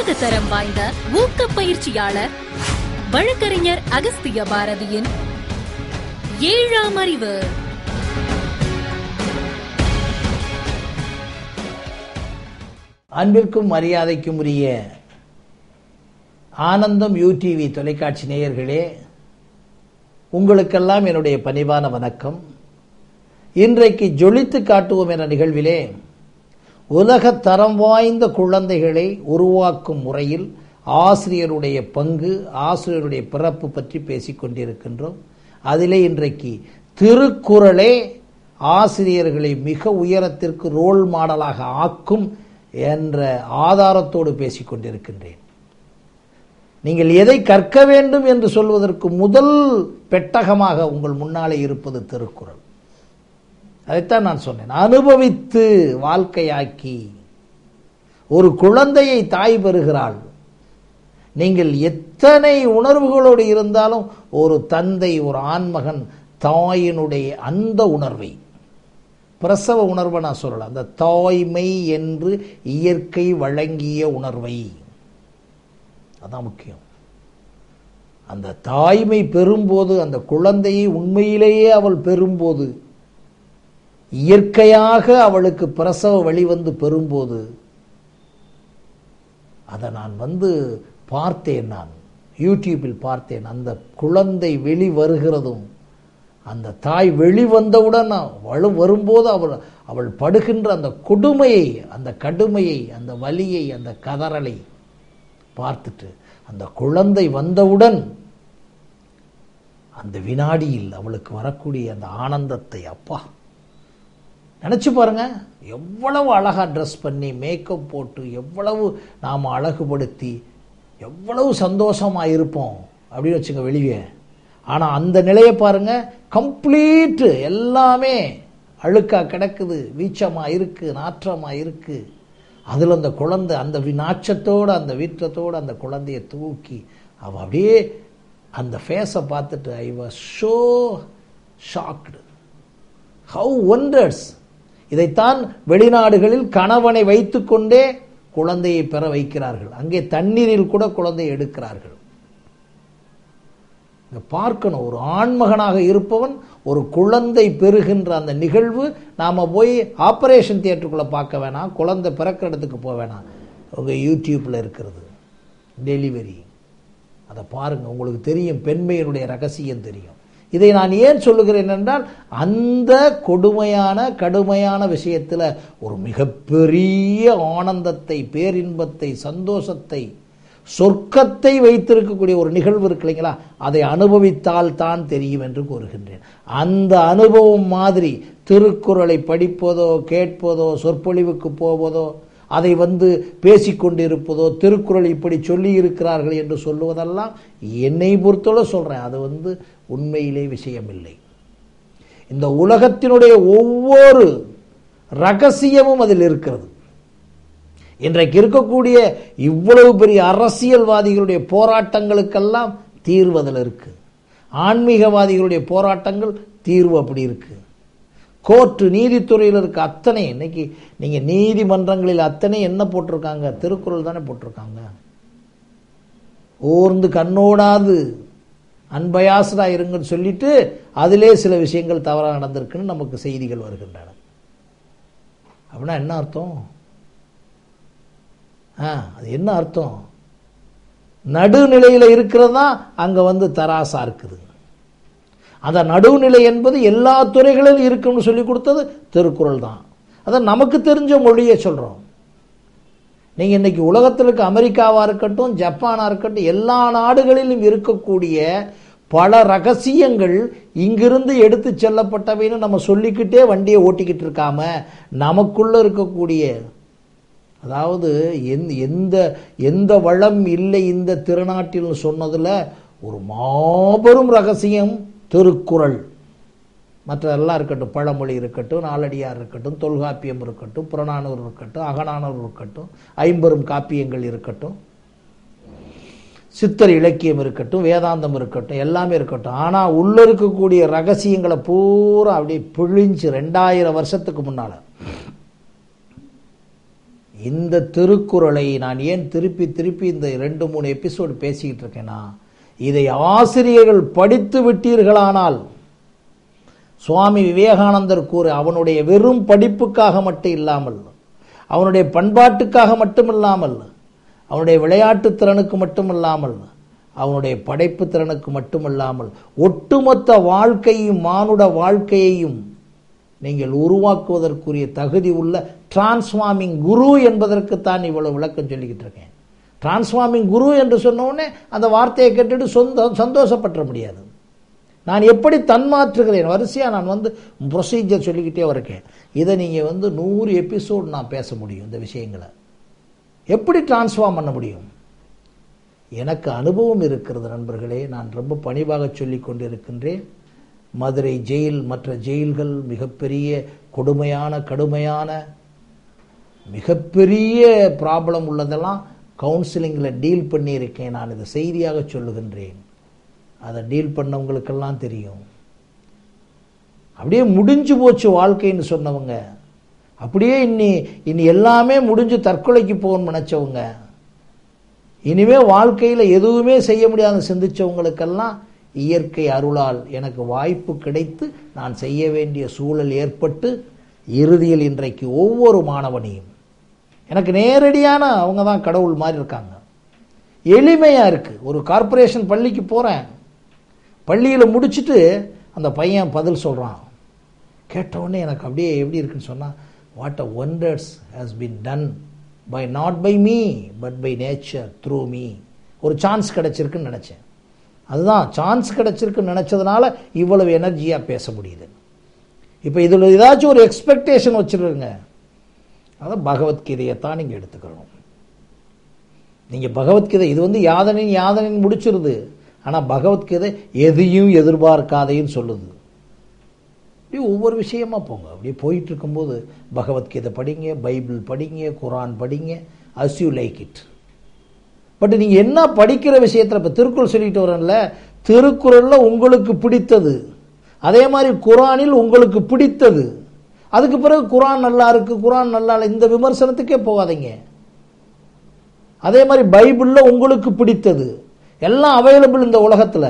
உலகத்தரம் வாய்ந்த ஊக்க பயிற்சியாளர் வழக்கறிஞர் அகஸ்திய பாரதியின் ஏழாம் அறிவு அன்பிற்கும் மரியாதைக்கும் உரிய ஆனந்தம் யூடிவி தொலைக்காட்சி நேயர்களே உங்களுக்கெல்லாம் என்னுடைய பணிவான வணக்கம் இன்றைக்கு ஜொலித்து காட்டுவோம் என்ற நிகழ்விலே உலக தரம் வாய்ந்த குழந்தைகளை உருவாக்கும் முறையில் ஆசிரியருடைய பங்கு ஆசிரியருடைய பிறப்பு பற்றி பேசிக் கொண்டிருக்கின்றோம் அதிலே இன்றைக்கு திருக்குறளே ஆசிரியர்களை மிக உயரத்திற்கு ரோல் மாடலாக ஆக்கும் என்ற ஆதாரத்தோடு பேசிக் கொண்டிருக்கின்றேன் நீங்கள் எதை கற்க வேண்டும் என்று சொல்வதற்கு முதல் பெட்டகமாக உங்கள் முன்னாலே இருப்பது திருக்குறள் அதைத்தான் நான் சொன்னேன் அனுபவித்து வாழ்க்கையாக்கி ஒரு குழந்தையை தாய் பெறுகிறாள் நீங்கள் எத்தனை உணர்வுகளோடு இருந்தாலும் ஒரு தந்தை ஒரு ஆண்மகன் தாயினுடைய அந்த உணர்வை பிரசவ உணர்வை நான் சொல்லலாம் அந்த தாய்மை என்று இயற்கை வழங்கிய உணர்வை அதான் முக்கியம் அந்த தாய்மை பெறும்போது அந்த குழந்தையை உண்மையிலேயே அவள் பெறும்போது இயற்கையாக அவளுக்கு பிரசவ வழி வந்து பெறும்போது அதை நான் வந்து பார்த்தேன் நான் யூடியூப்பில் பார்த்தேன் அந்த குழந்தை வெளி வருகிறதும் அந்த தாய் வெளிவந்தவுடன் வலு வரும்போது அவள் அவள் படுகின்ற அந்த கொடுமையை அந்த கடுமையை அந்த வலியை அந்த கதறலை பார்த்துட்டு அந்த குழந்தை வந்தவுடன் அந்த வினாடியில் அவளுக்கு வரக்கூடிய அந்த ஆனந்தத்தை அப்பா நினச்சி பாருங்க எவ்வளவு அழகாக ட்ரெஸ் பண்ணி மேக்கப் போட்டு எவ்வளவு நாம் அழகுபடுத்தி எவ்வளவு சந்தோஷமாக இருப்போம் அப்படின்னு வச்சுங்க வெளியே ஆனால் அந்த நிலையை பாருங்க கம்ப்ளீட்டு எல்லாமே அழுக்கா கிடக்குது வீச்சமாக இருக்கு நாற்றமாக இருக்கு அதில் அந்த குழந்தை அந்த நாச்சத்தோடு அந்த வீற்றத்தோடு அந்த குழந்தைய தூக்கி அவள் அப்படியே அந்த ஃபேஸை பார்த்துட்டு I was so shocked how wonders இதைத்தான் வெளிநாடுகளில் கணவனை வைத்துக்கொண்டே குழந்தையை பெற வைக்கிறார்கள் அங்கே தண்ணீரில் கூட குழந்தையை எடுக்கிறார்கள் பார்க்கணும் ஒரு ஆண்மகனாக இருப்பவன் ஒரு குழந்தை பெறுகின்ற அந்த நிகழ்வு நாம் போய் ஆப்ரேஷன் தியேட்டருக்குள்ளே பார்க்க வேணாம் குழந்தை பிறக்கிற இடத்துக்கு போக வேணாம் உங்கள் யூடியூப்பில் இருக்கிறது டெலிவரி அதை பாருங்கள் உங்களுக்கு தெரியும் பெண்மையினுடைய ரகசியம் தெரியும் இதை நான் ஏன் சொல்லுகிறேன் என்றால் அந்த கொடுமையான கடுமையான விஷயத்தில் ஒரு மிகப்பெரிய ஆனந்தத்தை பேரின்பத்தை சந்தோஷத்தை சொர்க்கத்தை வைத்திருக்கக்கூடிய ஒரு நிகழ்வு இருக்கு இல்லைங்களா அதை அனுபவித்தால் தான் தெரியும் என்று கூறுகின்றேன் அந்த அனுபவம் மாதிரி திருக்குறளை படிப்பதோ கேட்பதோ சொற்பொழிவுக்கு போவதோ அதை வந்து பேசிக்கொண்டிருப்பதோ திருக்குறள் இப்படி சொல்லி இருக்கிறார்கள் என்று சொல்லுவதெல்லாம் என்னை பொறுத்தவரை சொல்கிறேன் அது வந்து உண்மையிலே விஷயம் இல்லை இந்த உலகத்தினுடைய ஒவ்வொரு ரகசியமும் அதில் இருக்கிறது இன்றைக்கு இருக்கக்கூடிய இவ்வளவு பெரிய அரசியல்வாதிகளுடைய போராட்டங்களுக்கெல்லாம் தீர்வு அதில் இருக்கு ஆன்மீகவாதிகளுடைய போராட்டங்கள் தீர்வு அப்படி இருக்கு கோர்ட்டு நீதித்துறையில் இருக்க அத்தனை இன்னைக்கு நீங்க நீதிமன்றங்களில் அத்தனை என்ன போட்டிருக்காங்க திருக்குறள் தானே போட்டிருக்காங்க ஓர்ந்து கண்ணோடாது அன்பயாசடா இருங்கன்னு சொல்லிட்டு அதிலே சில விஷயங்கள் தவறாக நடந்திருக்குன்னு நமக்கு செய்திகள் வருகின்றன அப்படின்னா என்ன அர்த்தம் ஆ அது என்ன அர்த்தம் நடுநிலையில் இருக்கிறது தான் அங்கே வந்து தராசா இருக்குது அந்த நடுவுநிலை என்பது எல்லா துறைகளிலும் இருக்குன்னு சொல்லி கொடுத்தது திருக்குறள் தான் அதை நமக்கு தெரிஞ்ச மொழியை சொல்கிறோம் நீங்கள் இன்னைக்கு உலகத்தில் இருக்க அமெரிக்காவாக இருக்கட்டும் ஜப்பானாக இருக்கட்டும் எல்லா நாடுகளிலும் இருக்கக்கூடிய பல ரகசியங்கள் இங்கிருந்து எடுத்து செல்லப்பட்டவைன்னு நம்ம சொல்லிக்கிட்டே வண்டியை ஓட்டிக்கிட்டு இருக்காம நமக்குள்ள இருக்கக்கூடிய அதாவது எந்த எந்த எந்த வளம் இல்லை இந்த திருநாட்டில் சொன்னதில் ஒரு மாபெரும் ரகசியம் திருக்குறள் மற்றதெல்லாம் இருக்கட்டும் பழமொழி இருக்கட்டும் நாலடியார் இருக்கட்டும் தொல்காப்பியம் இருக்கட்டும் புறநானூறு இருக்கட்டும் அகநானூறு இருக்கட்டும் ஐம்பெரும் காப்பியங்கள் இருக்கட்டும் சித்தர் இலக்கியம் இருக்கட்டும் வேதாந்தம் இருக்கட்டும் எல்லாமே இருக்கட்டும் ஆனால் உள்ள இருக்கக்கூடிய ரகசியங்களை பூரா அப்படியே பிழிஞ்சு ரெண்டாயிரம் வருஷத்துக்கு முன்னால் இந்த திருக்குறளை நான் ஏன் திருப்பி திருப்பி இந்த ரெண்டு மூணு எபிசோடு பேசிக்கிட்டு இருக்கேன்னா இதை ஆசிரியர்கள் படித்து விட்டீர்களானால் சுவாமி விவேகானந்தர் கூற அவனுடைய வெறும் படிப்புக்காக மட்டும் இல்லாமல் அவனுடைய பண்பாட்டுக்காக மட்டும் இல்லாமல் அவனுடைய விளையாட்டு திறனுக்கு மட்டும் இல்லாமல் அவனுடைய படைப்பு திறனுக்கு மட்டுமில்லாமல் ஒட்டுமொத்த வாழ்க்கையும் மானுட வாழ்க்கையையும் நீங்கள் உருவாக்குவதற்குரிய தகுதி உள்ள டிரான்ஸ்ஃபார்மிங் குரு என்பதற்குத்தான் இவ்வளவு விளக்கம் சொல்லிக்கிட்டு இருக்கேன் டிரான்ஸ்ஃபார்மிங் குரு என்று சொன்ன உடனே அந்த வார்த்தையை கேட்டுட்டு சொந்த சந்தோஷப்பட்டுற முடியாது நான் எப்படி தன்மாற்றுகிறேன் வரிசையாக நான் வந்து ப்ரொசீஜர் சொல்லிக்கிட்டே இருக்கேன் இதை நீங்கள் வந்து நூறு எபிசோடு நான் பேச முடியும் இந்த விஷயங்களை எப்படி டிரான்ஸ்ஃபார்ம் பண்ண முடியும் எனக்கு அனுபவம் இருக்கிறது நண்பர்களே நான் ரொம்ப பணிவாக சொல்லி கொண்டிருக்கின்றேன் மதுரை ஜெயில் மற்ற ஜெயில்கள் மிகப்பெரிய கொடுமையான கடுமையான மிகப்பெரிய ப்ராப்ளம் உள்ளதெல்லாம் கவுன்சிலிங்கில் டீல் பண்ணியிருக்கேன் நான் இதை செய்தியாக சொல்லுகின்றேன் அதை டீல் பண்ணவங்களுக்கெல்லாம் தெரியும் அப்படியே முடிஞ்சு போச்சு வாழ்க்கைன்னு சொன்னவங்க அப்படியே இன்னி இனி எல்லாமே முடிஞ்சு தற்கொலைக்கு போகணும்னு நினச்சவங்க இனிமே வாழ்க்கையில் எதுவுமே செய்ய முடியாதுன்னு சிந்திச்சவங்களுக்கெல்லாம் இயற்கை அருளால் எனக்கு வாய்ப்பு கிடைத்து நான் செய்ய வேண்டிய சூழல் ஏற்பட்டு இறுதியில் இன்றைக்கு ஒவ்வொரு மாணவனையும் எனக்கு நேரடியான அவங்க தான் கடவுள் மாதிரி இருக்காங்க எளிமையாக இருக்குது ஒரு கார்ப்பரேஷன் பள்ளிக்கு போகிறேன் பள்ளியில் முடிச்சுட்டு அந்த பையன் பதில் சொல்கிறான் கேட்டவுடனே எனக்கு அப்படியே எப்படி இருக்குன்னு சொன்னால் what a wonders has been done by not by me but by nature through me ஒரு சான்ஸ் கிடச்சிருக்குன்னு நினச்சேன் அதுதான் சான்ஸ் கிடச்சிருக்குன்னு நினச்சதுனால இவ்வளவு எனர்ஜியாக பேச முடியுது இப்போ இதில் ஏதாச்சும் ஒரு எக்ஸ்பெக்டேஷன் வச்சுருங்க அதை பகவத்கீதையை தான் நீங்கள் எடுத்துக்கணும் நீங்கள் பகவத்கீதை இது வந்து யாதனின் யாதனின் முடிச்சிருது ஆனால் பகவத்கீதை எதையும் எதிர்பார்க்காதையும் சொல்லுது இப்படி ஒவ்வொரு விஷயமா போங்க அப்படியே போயிட்டு இருக்கும்போது பகவத்கீதை படிங்க பைபிள் படிங்க குரான் படிங்க as you like it but நீங்கள் என்ன படிக்கிற விஷயத்தில் இப்போ திருக்குறள் சொல்லிட்டு வரேன்ல திருக்குறளில் உங்களுக்கு பிடித்தது அதே மாதிரி குரானில் உங்களுக்கு பிடித்தது அதுக்கு பிறகு குரான் நல்லா இருக்கு குரான் நல்லா இல்லை இந்த விமர்சனத்துக்கே போகாதீங்க அதே மாதிரி பைபிளில் உங்களுக்கு பிடித்தது எல்லாம் அவைலபிள் இந்த உலகத்தில்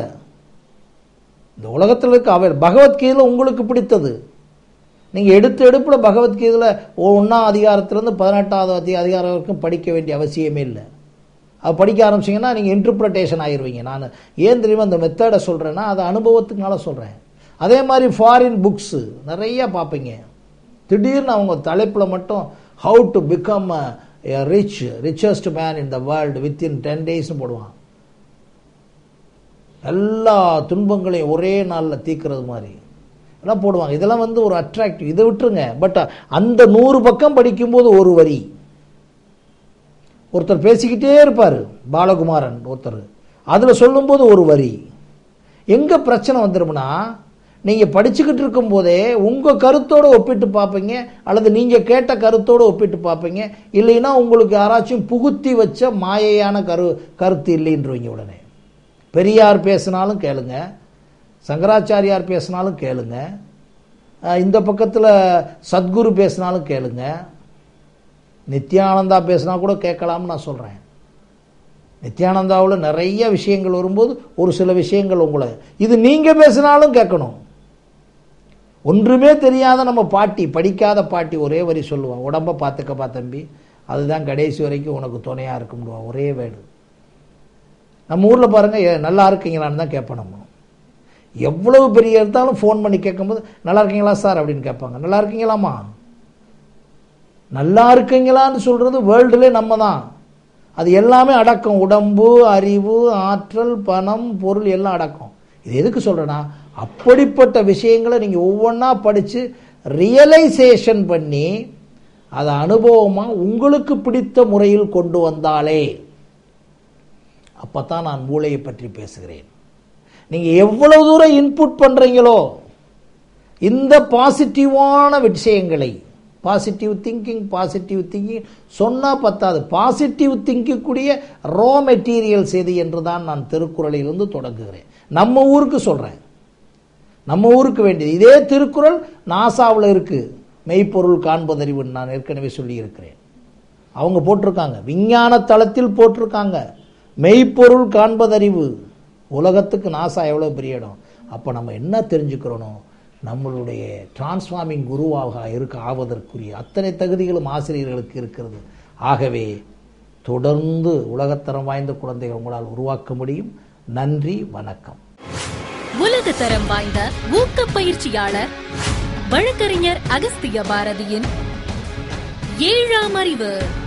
இந்த உலகத்தில் இருக்க அவை பகவத்கீதையில் உங்களுக்கு பிடித்தது நீங்கள் எடுத்த எடுப்பில் பகவத்கீதையில் ஒன்றாம் அதிகாரத்திலேருந்து பதினெட்டாவது அதி அதிகாரம் வரைக்கும் படிக்க வேண்டிய அவசியமே இல்லை அது படிக்க ஆரம்பிச்சிங்கன்னா நீங்கள் இன்டர்பிரட்டேஷன் ஆயிடுவீங்க நான் ஏன் தெரியுமா அந்த மெத்தடை சொல்கிறேன்னா அது அனுபவத்துக்குனால சொல்கிறேன் அதே மாதிரி ஃபாரின் புக்ஸு நிறைய பார்ப்பீங்க திடீர்னு அவங்க தலைப்பில் மட்டும் how to become rich richest man in the world within ten டேஸ்னு போடுவான் எல்லா துன்பங்களையும் ஒரே நாளில் தீக்கிறது மாதிரி எல்லாம் போடுவாங்க இதெல்லாம் வந்து ஒரு அட்ராக்டிவ் இதை விட்டுருங்க பட் அந்த நூறு பக்கம் படிக்கும்போது ஒரு வரி ஒருத்தர் பேசிக்கிட்டே இருப்பார் பாலகுமாரன் ஒருத்தர் அதில் சொல்லும்போது ஒரு வரி எங்கே பிரச்சனை வந்துடும்னா நீங்கள் படிச்சுக்கிட்டு இருக்கும்போதே உங்கள் கருத்தோடு ஒப்பிட்டு பார்ப்பீங்க அல்லது நீங்கள் கேட்ட கருத்தோடு ஒப்பிட்டு பார்ப்பீங்க இல்லைன்னா உங்களுக்கு யாராச்சும் புகுத்தி வச்ச மாயையான கரு கருத்து இல்லைன்றவங்க உடனே பெரியார் பேசினாலும் கேளுங்க சங்கராச்சாரியார் பேசினாலும் கேளுங்க இந்த பக்கத்தில் சத்குரு பேசினாலும் கேளுங்க நித்யானந்தா பேசினா கூட கேட்கலாம்னு நான் சொல்கிறேன் நித்யானந்தாவில் நிறைய விஷயங்கள் வரும்போது ஒரு சில விஷயங்கள் உங்களை இது நீங்கள் பேசினாலும் கேட்கணும் ஒன்றுமே தெரியாத நம்ம பாட்டி படிக்காத பாட்டி ஒரே வரி சொல்லுவான் உடம்ப பார்த்துக்கப்பா தம்பி அதுதான் கடைசி வரைக்கும் உனக்கு துணையாக இருக்கும்டுவான் ஒரே வேடு நம்ம ஊரில் பாருங்கள் நல்லா இருக்கீங்களான்னு தான் கேட்போம் நம்ம எவ்வளவு பெரிய இருந்தாலும் ஃபோன் பண்ணி கேட்கும்போது நல்லா இருக்கீங்களா சார் அப்படின்னு கேட்பாங்க நல்லா இருக்கீங்களாம்மா நல்லா இருக்கீங்களான்னு சொல்கிறது வேர்ல்டுலே நம்ம தான் அது எல்லாமே அடக்கம் உடம்பு அறிவு ஆற்றல் பணம் பொருள் எல்லாம் அடக்கம் இது எதுக்கு சொல்கிறேன்னா அப்படிப்பட்ட விஷயங்களை நீங்கள் ஒவ்வொன்றா படித்து ரியலைசேஷன் பண்ணி அதை அனுபவமாக உங்களுக்கு பிடித்த முறையில் கொண்டு வந்தாலே அப்போ தான் நான் மூளையை பற்றி பேசுகிறேன் நீங்கள் எவ்வளவு தூரம் இன்புட் பண்ணுறீங்களோ இந்த பாசிட்டிவான விஷயங்களை பாசிட்டிவ் திங்கிங் பாசிட்டிவ் திங்கிங் சொன்னால் பத்தாது பாசிட்டிவ் திங்கிக்கூடிய ரா மெட்டீரியல்ஸ் எது என்று தான் நான் திருக்குறளிலிருந்து தொடங்குகிறேன் நம்ம ஊருக்கு சொல்கிறேன் நம்ம ஊருக்கு வேண்டியது இதே திருக்குறள் நாசாவில் இருக்குது மெய்ப்பொருள் காண்பதறிவுன்னு நான் ஏற்கனவே சொல்லியிருக்கிறேன் அவங்க போட்டிருக்காங்க விஞ்ஞான தளத்தில் போட்டிருக்காங்க மெய்ப்பொருள் காண்பதறிவு உலகத்துக்கு நாசா எவ்வளோ பெரிய இடம் அப்போ நம்ம என்ன தெரிஞ்சுக்கிறோம் நம்மளுடைய டிரான்ஸ்ஃபார்மிங் குருவாக இருக்க ஆவதற்குரிய அத்தனை தகுதிகளும் ஆசிரியர்களுக்கு இருக்கிறது ஆகவே தொடர்ந்து உலகத்தரம் வாய்ந்த குழந்தைகள் உங்களால் உருவாக்க முடியும் நன்றி வணக்கம் உலக தரம் வாய்ந்த ஊக்க பயிற்சியாளர் வழக்கறிஞர் அகஸ்திய பாரதியின் ஏழாம் அறிவு